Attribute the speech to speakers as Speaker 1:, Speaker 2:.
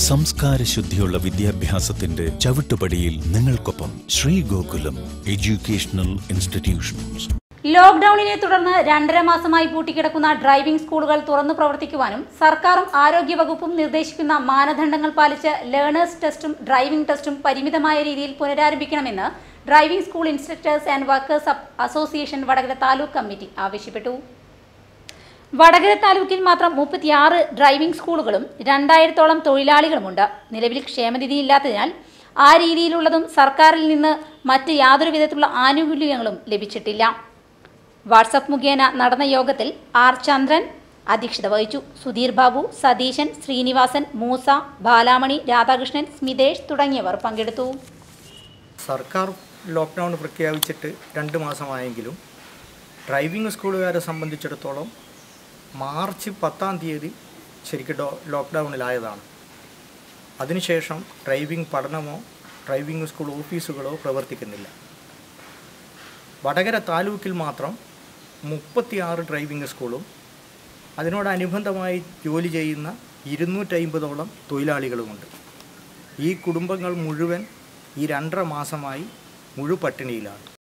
Speaker 1: സംസ്കാര ശുദ്ധിയുള്ള വിദ്യാഭ്യാസത്തിന്റെ ചവിട്ടുപടിയിൽ നിങ്ങൾക്കൊപ്പം ശ്രീ ഗോകുലം എഡ്യൂക്കേഷണൽ ഇൻസ്റ്റിറ്റ്യൂഷൻസ്
Speaker 2: ലോക്ഡൌണിനെ തുടർന്ന് രണ്ടര മാസമായി പൂട്ടിക്കിടക്കുന്ന ഡ്രൈവിംഗ് സ്കൂളുകൾ തുറന്നു പ്രവർത്തിക്കുവാനും സർക്കാരും ആരോഗ്യവകുപ്പും നിർദ്ദേശിക്കുന്ന മാനദണ്ഡങ്ങൾ പാലിച്ച് ലേണേഴ്സ് ടെസ്റ്റും ഡ്രൈവിംഗ് ടെസ്റ്റും പരിമിതമായ രീതിയിൽ പുനരാരംഭിക്കണമെന്ന് driving school instructors and workers association Vadakara taluk committee ആവശ്യപ്പെട്ടു വടകര താലൂക്കിൽ മാത്രം മുപ്പത്തിയാറ് ഡ്രൈവിംഗ് സ്കൂളുകളും രണ്ടായിരത്തോളം തൊഴിലാളികളുമുണ്ട് നിലവിൽ ക്ഷേമനിധി ഇല്ലാത്തതിനാൽ ആ രീതിയിലുള്ളതും സർക്കാരിൽ നിന്ന് മറ്റ് യാതൊരു വിധത്തിലുള്ള ആനുകൂല്യങ്ങളും ലഭിച്ചിട്ടില്ല വാട്സപ്പ് മുഖേന നടന്ന യോഗത്തിൽ ആർ ചന്ദ്രൻ അധ്യക്ഷത വഹിച്ചു സുധീർ ബാബു സതീശൻ ശ്രീനിവാസൻ മൂസ ബാലാമണി രാധാകൃഷ്ണൻ സ്മിതേഷ് തുടങ്ങിയവർ പങ്കെടുത്തു
Speaker 3: സർക്കാർ ലോക്ക്ഡൗൺ പ്രഖ്യാപിച്ചിട്ട് രണ്ട് മാസമായെങ്കിലും ഡ്രൈവിംഗ് സ്കൂളുകാരെ സംബന്ധിച്ചിടത്തോളം മാർച്ച് പത്താം തീയതി ശരിക്കും ഡോ ലോക്ക്ഡൗണിലായതാണ് അതിനുശേഷം ഡ്രൈവിംഗ് പഠനമോ ഡ്രൈവിംഗ് സ്കൂൾ ഓഫീസുകളോ പ്രവർത്തിക്കുന്നില്ല വടകര താലൂക്കിൽ മാത്രം മുപ്പത്തിയാറ് ഡ്രൈവിംഗ് സ്കൂളും അതിനോടനുബന്ധമായി ജോലി ചെയ്യുന്ന ഇരുന്നൂറ്റമ്പതോളം തൊഴിലാളികളുമുണ്ട് ഈ കുടുംബങ്ങൾ മുഴുവൻ ഈ രണ്ടര മാസമായി മുഴുപട്ടിണിയിലാണ്